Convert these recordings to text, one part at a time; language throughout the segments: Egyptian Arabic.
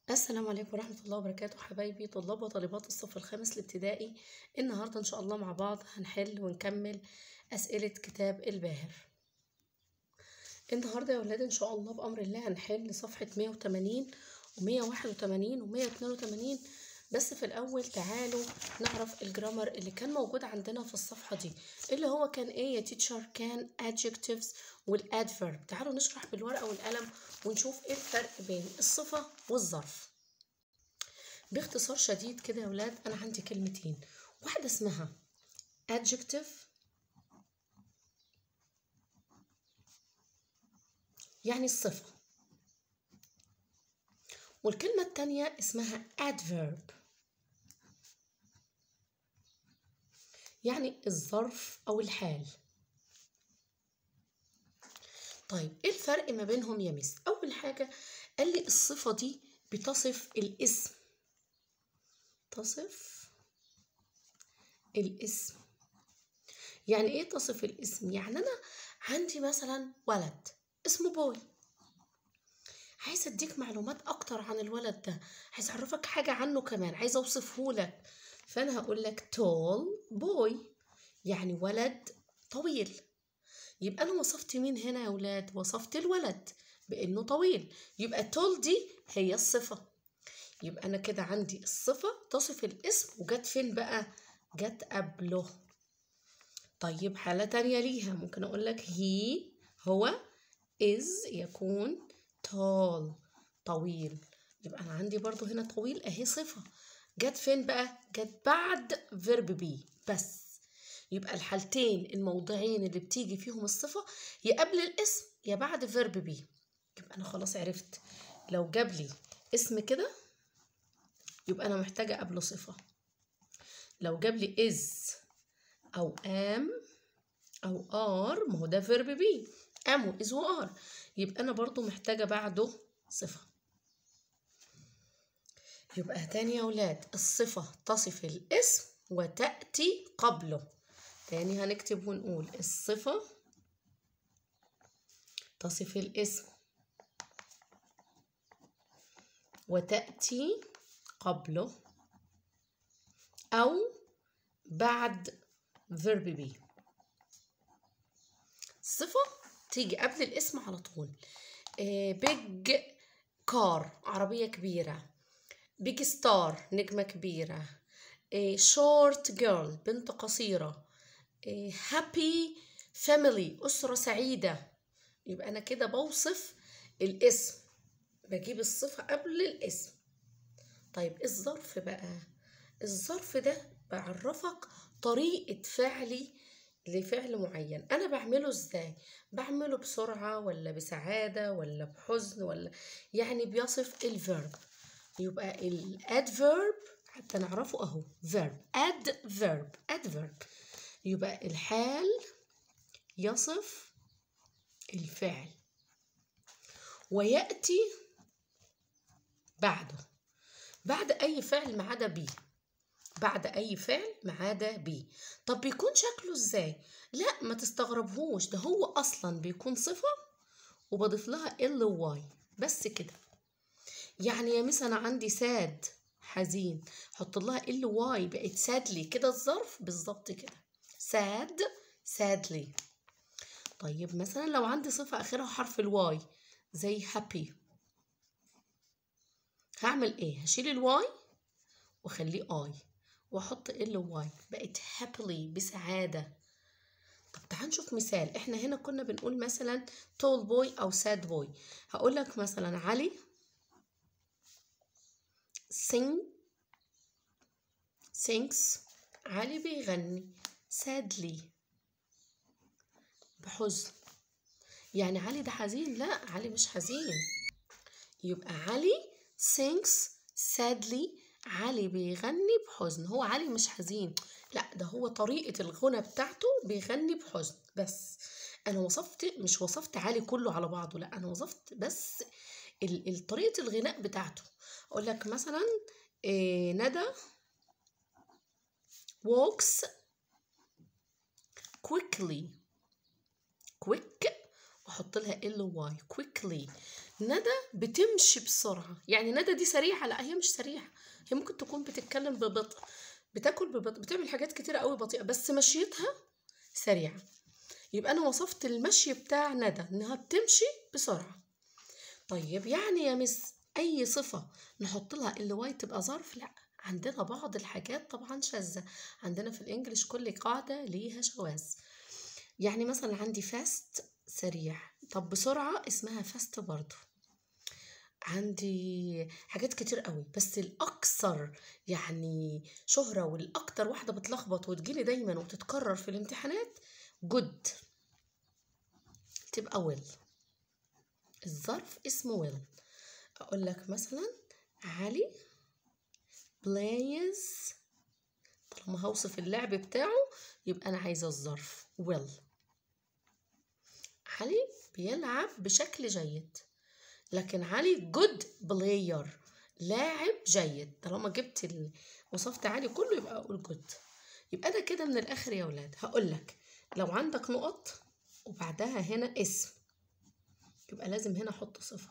السلام عليكم ورحمة الله وبركاته حبايبي طلاب وطالبات الصف الخامس الابتدائي النهاردة إن شاء الله مع بعض هنحل ونكمل أسئلة كتاب الباهر النهاردة يا ولاد إن شاء الله بأمر الله هنحل صفحة 180 و181 و182 بس في الأول تعالوا نعرف الجرامر اللي كان موجود عندنا في الصفحة دي اللي هو كان إيه يا تيتشر كان adjectives والadverb تعالوا نشرح بالورقة والقلم ونشوف إيه الفرق بين الصفة والظرف باختصار شديد كده يا ولاد أنا عندي كلمتين واحدة اسمها adjective يعني الصفة والكلمة التانية اسمها adverb يعني الظرف أو الحال طيب ايه الفرق ما بينهم يا مس أول حاجة قال لي الصفة دي بتصف الاسم تصف الاسم يعني ايه تصف الاسم يعني انا عندي مثلا ولد اسمه بوي عايزه اديك معلومات اكتر عن الولد ده عايز اعرفك حاجه عنه كمان عايزه اوصفه لك فانا هقول لك تول بوي يعني ولد طويل يبقى انا وصفت مين هنا يا ولاد وصفت الولد بانه طويل يبقى تول دي هي الصفه يبقى انا كده عندي الصفه تصف الاسم وجت فين بقى جت قبله طيب حاله تانية ليها ممكن اقول لك هي هو is يكون tall طويل يبقى انا عندي برضو هنا طويل اهي صفة جت فين بقى جت بعد verb be بس يبقى الحالتين الموضعين اللي بتيجي فيهم الصفة يا قبل الاسم يا بعد verb be يبقى انا خلاص عرفت لو جاب لي اسم كده يبقى انا محتاجة قبله صفة لو جاب لي is او am او are ما هو ده verb be am و is و are يبقى أنا برضو محتاجة بعده صفة يبقى تاني يا ولاد الصفة تصف الاسم وتأتي قبله تاني هنكتب ونقول الصفة تصف الاسم وتأتي قبله أو بعد verb be صفة تيجي قبل الاسم على طول بيج كار عربية كبيرة بيج ستار نجمة كبيرة شورت جيرل بنت قصيرة هابي فاميلي أسرة سعيدة يبقى أنا كده بوصف الاسم بجيب الصفة قبل الاسم طيب الظرف بقى الظرف ده بعرفك طريقة فعلي لفعل معين انا بعمله ازاي بعمله بسرعه ولا بسعاده ولا بحزن ولا يعني بيصف الفيرب يبقى الادفيرب حتى نعرفه اهو فيرب adverb adverb يبقى الحال يصف الفعل وياتي بعده بعد اي فعل ما عدا بيه بعد اي فعل ما عدا بي طب بيكون شكله ازاي لا ما تستغربهوش ده هو اصلا بيكون صفه وبضيف لها ال واي بس كده يعني يا مس انا عندي ساد حزين حط لها ال واي بقت سادلي كده الظرف بالظبط كده ساد سادلي طيب مثلا لو عندي صفه اخرها حرف الواي زي هابي هعمل ايه هشيل الواي واخليه اي واحط ال واي بقت happily بسعادة طب تعال نشوف مثال احنا هنا كنا بنقول مثلا tall boy او sad boy هقول لك مثلا علي sing sings علي بيغني sadly بحزن يعني علي ده حزين لا علي مش حزين يبقى علي sings sadly علي بيغني بحزن هو علي مش حزين لا ده هو طريقة الغنى بتاعته بيغني بحزن بس أنا وصفت مش وصفت علي كله على بعضه لا أنا وصفت بس طريقة الغناء بتاعته أقول لك مثلا إيه ندى walks quickly quick واحط لها ال واي quickly ندى بتمشي بسرعة يعني ندى دي سريعة لا هي مش سريعة هي ممكن تكون بتتكلم ببطء بتاكل ببطء بتعمل حاجات كتيرة قوي بطيئة بس مشيتها سريعة يبقى أنا وصفت المشي بتاع ندى إنها بتمشي بسرعة طيب يعني يا مس أي صفة نحط لها ال واي تبقى ظرف لا عندنا بعض الحاجات طبعا شاذة عندنا في الإنجليش كل قاعدة ليها شواذ يعني مثلا عندي فاست سريع طب بسرعة اسمها فاست برضو عندي حاجات كتير قوي بس الأكثر يعني شهرة والأكتر واحدة بتلخبط وتجيلي دايما وتتكرر في الامتحانات جود تبقى ويل الظرف اسمه ويل أقول لك مثلا علي plays طالما هوصف اللعب بتاعه يبقى أنا عايزة الظرف will علي بيلعب بشكل جيد لكن علي good player لاعب جيد طالما جبت ال... وصفت علي كله يبقى أقول good يبقى أنا كده من الآخر يا ولاد هقول لك لو عندك نقط وبعدها هنا اسم يبقى لازم هنا أحط صفة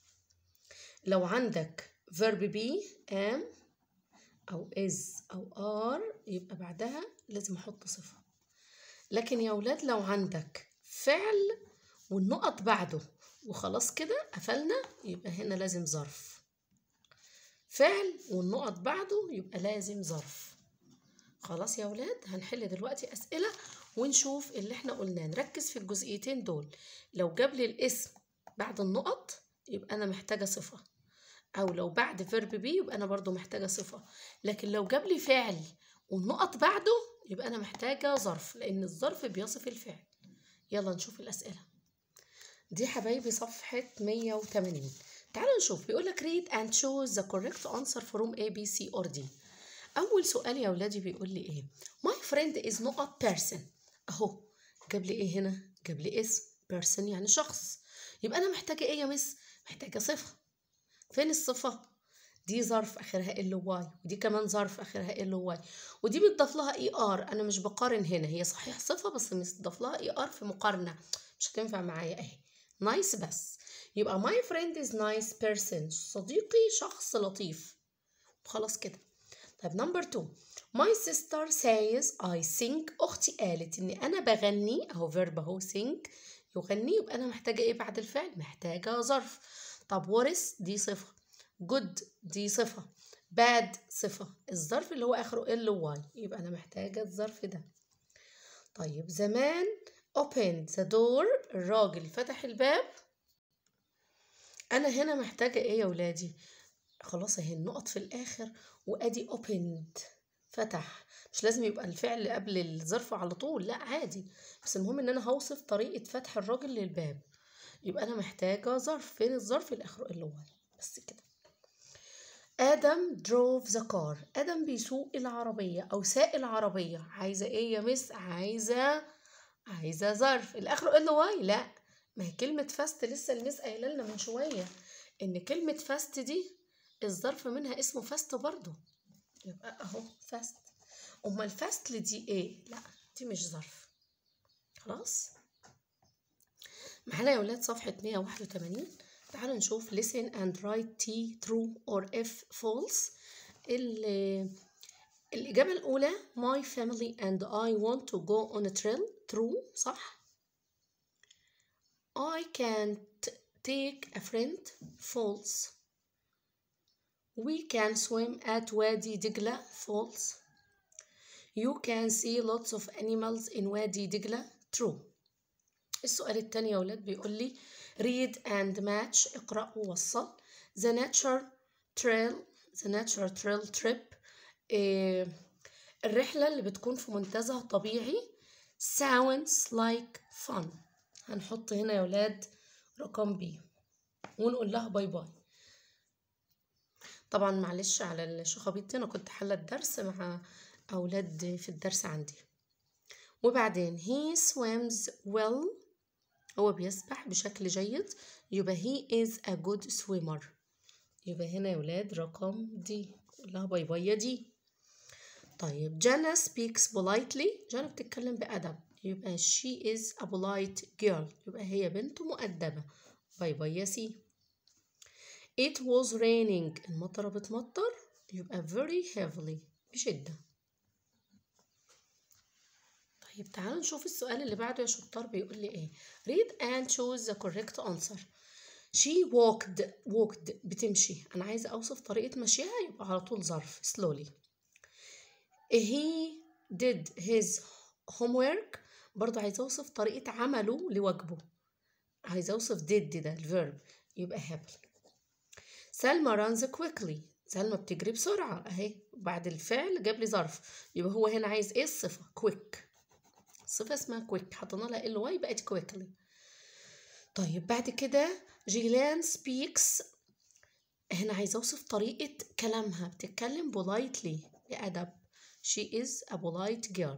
لو عندك verb be am أو is أو are يبقى بعدها لازم أحط صفة لكن يا ولاد لو عندك فعل والنقط بعده وخلاص كده قفلنا يبقى هنا لازم ظرف فعل والنقط بعده يبقى لازم ظرف خلاص يا ولاد هنحل دلوقتي أسئلة ونشوف اللي احنا قلناه نركز في الجزئيتين دول لو جاب لي الاسم بعد النقط يبقى أنا محتاجة صفة أو لو بعد فيرب بي يبقى أنا برضو محتاجة صفة لكن لو جاب لي فعل والنقط بعده يبقى أنا محتاجة ظرف لأن الظرف بيصف الفعل يلا نشوف الأسئلة دي حبايبي صفحة 180 تعالوا نشوف بيقول لك read and choose the correct answer from A B C or D أول سؤال يا ولادي بيقول لي إيه my friend is not a person أهو جاب لي إيه هنا جاب لي اسم person يعني شخص يبقى أنا محتاجة إيه يا مس محتاجة صفة فين الصفة دي ظرف اخرها ال واي ودي كمان ظرف اخرها ال واي ودي بيتضاف لها اي ار انا مش بقارن هنا هي صحيح صفه بس متضاف لها اي ار في مقارنه مش هتنفع معايا اهي نايس بس يبقى my friend is nice person صديقي شخص لطيف خلاص كده طيب نمبر 2 my sister says I sing اختي قالت ان انا بغني اهو فيرب اهو sing يغني يبقى انا محتاجه ايه بعد الفعل محتاجه ظرف طب ورث دي صفه good دي صفة bad صفة الظرف اللي هو آخره ال واي يبقى أنا محتاجة الظرف ده طيب زمان opened the door الراجل فتح الباب أنا هنا محتاجة إيه يا ولادي خلاص اهي النقط في الآخر وأدي opened فتح مش لازم يبقى الفعل قبل الظرف على طول لا عادي بس المهم ان انا هوصف طريقة فتح الراجل للباب يبقى انا محتاجة ظرف فين الظرف اللي اخره ال واي بس كده آدم drove the car آدم بيسوق العربية أو ساق العربية عايزة إيه يا مس عايزة عايزة ظرف الآخر ال واي لا ما هي كلمة فاست لسه المس قايلة لنا من شوية إن كلمة فاست دي الظرف منها اسمه فاست برضو يبقى أهو فاست أمال فاست دي إيه؟ لا دي مش ظرف خلاص معانا يا ولاد صفحة 181 تعالوا نشوف listen and write T true or F false الإجابة الأولى my family and I want to go on a trail true صح I can't take a friend false we can swim at Wadi Digla false you can see lots of animals in Wadi Digla true السؤال التاني يا ولاد بيقول لي read and match اقرأ ووصل the nature trail the nature trail trip إيه الرحلة اللي بتكون في منتزه طبيعي sounds like fun هنحط هنا يا ولاد رقم بي ونقول لها باي باي طبعا معلش على الشخابيط انا كنت حلة الدرس مع اولاد في الدرس عندي وبعدين he swims well هو بيسبح بشكل جيد يبقى he is a good swimmer يبقى هنا يا ولاد رقم دي لها باي باي يا دي طيب جانا speaks politely جانا بتتكلم بأدب يبقى she is a polite girl يبقى هي بنت مؤدبة باي باي يا سي it was raining المطرة بتمطر يبقى very heavily بشدة طيب تعالوا نشوف السؤال اللي بعده يا شطار بيقول لي ايه read and choose the correct answer she walked walked بتمشي انا عايزه اوصف طريقه مشيها يبقى على طول ظرف slowly he did his homework برضه عايزه اوصف طريقه عمله لواجبه عايزه اوصف did ده الفيرب يبقى happily سلمى runs quickly سلمى بتجري بسرعة اهي بعد الفعل جاب لي ظرف يبقى هو هنا عايز ايه الصفة quick صفة اسمها quick حطينا لها ال واي بقت quickly طيب بعد كده جيلان speaks هنا عايزة اوصف طريقة كلامها بتتكلم politely بأدب she is a polite girl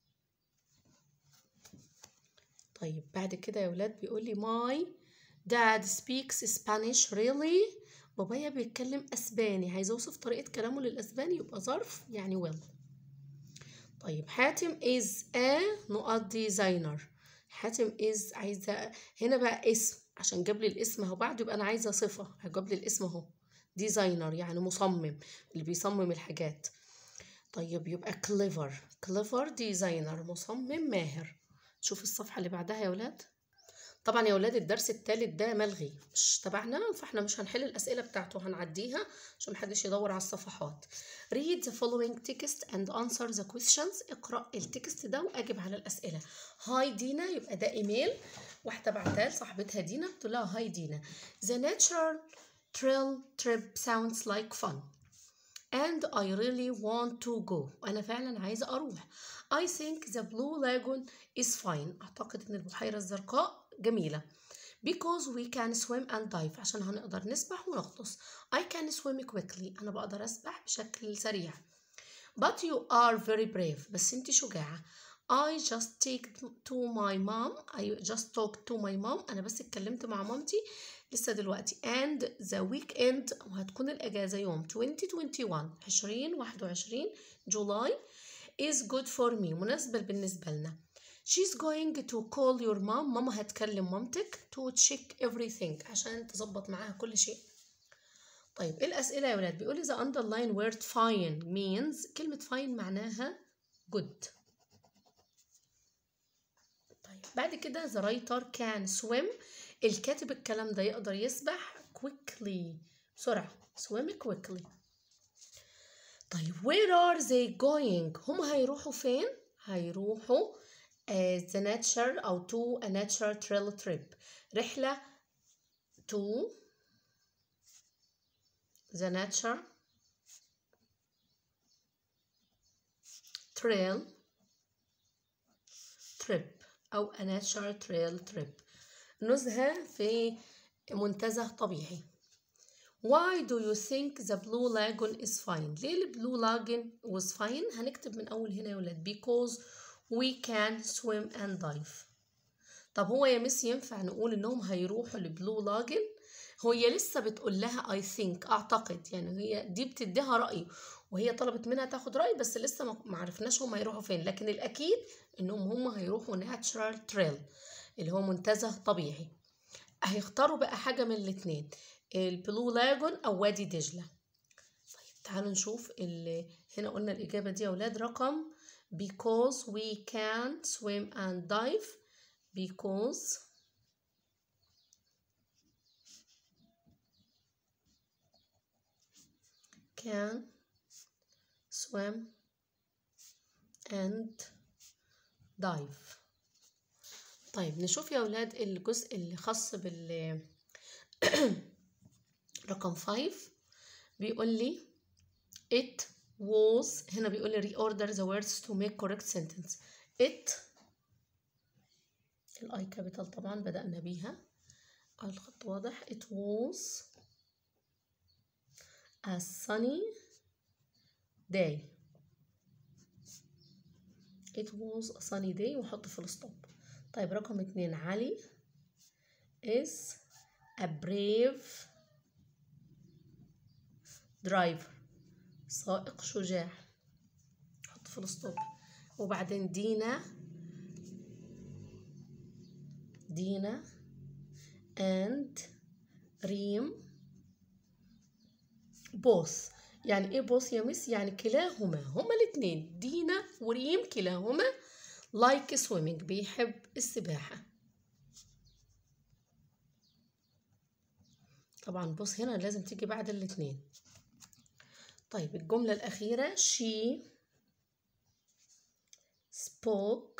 طيب بعد كده يا ولاد بيقول لي my dad speaks Spanish really بابايا بيتكلم اسباني عايزه اوصف طريقه كلامه للاسباني يبقى ظرف يعني ويل طيب حاتم is a نقط ديزاينر حاتم is عايزه هنا بقى اسم عشان جاب لي الاسم اهو بعده يبقى انا عايزه صفه هجاب لي الاسم اهو ديزاينر يعني مصمم اللي بيصمم الحاجات طيب يبقى clever clever ديزاينر مصمم ماهر شوف الصفحه اللي بعدها يا ولاد طبعا يا ولاد الدرس التالت ده ملغي مش تبعنا فاحنا مش هنحل الأسئلة بتاعته هنعديها عشان محدش يدور على الصفحات read the following text and answer the questions اقرأ التكست ده وأجب على الأسئلة هاي دينا يبقى ده إيميل واحدة بعتها لصاحبتها دينا بتقول لها هاي دينا the natural trail trip sounds like fun and I really want to go أنا فعلا عايزة أروح I think the blue lagoon is fine أعتقد إن البحيرة الزرقاء جميلة because we can swim and dive عشان هنقدر نسبح ونغطس I can swim quickly أنا بقدر أسبح بشكل سريع but you are very brave بس أنت شجاعة I just take to my mom I just talked to my mom أنا بس اتكلمت مع مامتي لسه دلوقتي and the weekend وهتكون الأجازة يوم 2021 2021 جولاي is good for me مناسبة بالنسبة لنا She's going to call your mom ماما هتكلم مامتك to check everything عشان تظبط معاها كل شيء طيب ايه الأسئلة يا ولاد بيقولي the underline word fine means كلمة fine معناها good طيب بعد كده the writer can swim الكاتب الكلام ده يقدر يسبح quickly بسرعة swim quickly طيب where are they going هم هيروحوا فين هيروحوا uh, the nature أو to a nature trail trip رحلة to the nature trail trip أو a nature trail trip نزهة في منتزه طبيعي Why do you think the blue lagoon is fine؟ ليه البلو لاجون was fine؟ هنكتب من أول هنا يا ولاد because we can swim and dive طب هو يا مس ينفع نقول إنهم هيروحوا لبلو لاجون؟ هي لسه بتقول لها I think أعتقد يعني هي دي بتديها رأي وهي طلبت منها تاخد رأي بس لسه ما عرفناش هم هيروحوا فين لكن الأكيد إنهم هم هيروحوا natural trail اللي هو منتزه طبيعي هيختاروا بقى حاجة من الاتنين البلو لاجون أو وادي دجلة طيب تعالوا نشوف اللي هنا قلنا الإجابة دي يا أولاد رقم because we can swim and dive because can swim and dive طيب نشوف يا أولاد الجزء اللي خاص بال رقم 5 بيقول لي it was هنا بيقول لي reorder the words to make correct sentence it الاي كابيتال طبعا بدأنا بيها الخط واضح it was a sunny day it was a sunny day وحط فول ستوب طيب رقم اتنين علي is a brave driver سائق شجاع حط فول ستوب وبعدين دينا دينا and ريم both يعني ايه both يا مس يعني كلاهما هما الاتنين دينا وريم كلاهما like swimming بيحب السباحة طبعا بص هنا لازم تيجي بعد الاتنين طيب الجملة الأخيرة she spoke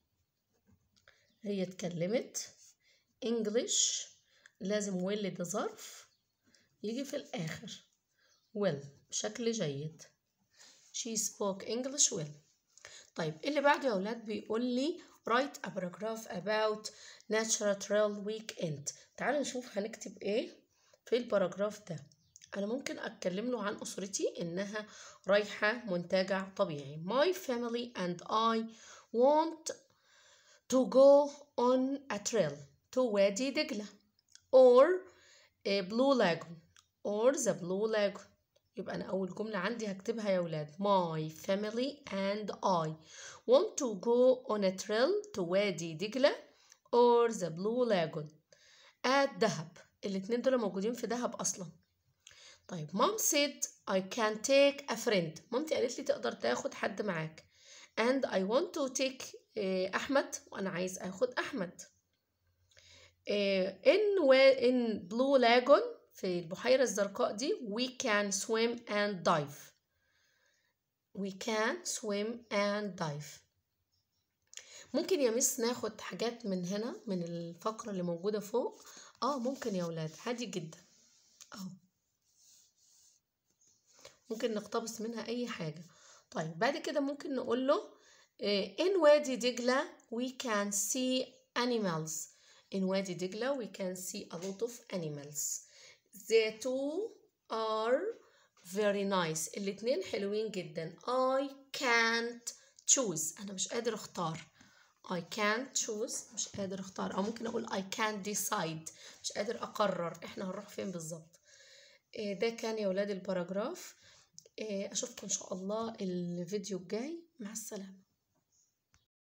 هي اتكلمت English لازم will ده ظرف يجي في الآخر well بشكل جيد she spoke English well طيب اللي بعده يا أولاد بيقول لي write a paragraph about natural trail weekend تعالوا نشوف هنكتب ايه في الباراجراف ده أنا ممكن أتكلم له عن أسرتي إنها رايحة منتجع طبيعي My family and I want to go on a trail to وادي دجلة or a blue lagoon or the blue lagoon يبقى أنا أول جملة عندي هكتبها يا ولاد My family and I want to go on a trail to وادي دجلة or the blue lagoon at دهب الاتنين دول موجودين في دهب أصلا طيب mom said I can take a friend مامتي قالت لي تقدر تاخد حد معاك and I want to take uh, أحمد وأنا عايز أخد أحمد uh, in, in blue lagoon في البحيرة الزرقاء دي we can swim and dive we can swim and dive ممكن يا مس ناخد حاجات من هنا من الفقرة اللي موجودة فوق اه ممكن يا ولاد عادي جدا اهو ممكن نقتبس منها اي حاجة طيب بعد كده ممكن نقول له in وادي دجلة we can see animals in وادي دجلة we can see a lot of animals the two are very nice الاتنين حلوين جدا I can't choose أنا مش قادر أختار I can't choose مش قادر أختار أو ممكن أقول I can't decide مش قادر أقرر إحنا هنروح فين بالظبط ده كان يا ولاد الباراجراف أشوفكم إن شاء الله الفيديو الجاي مع السلامة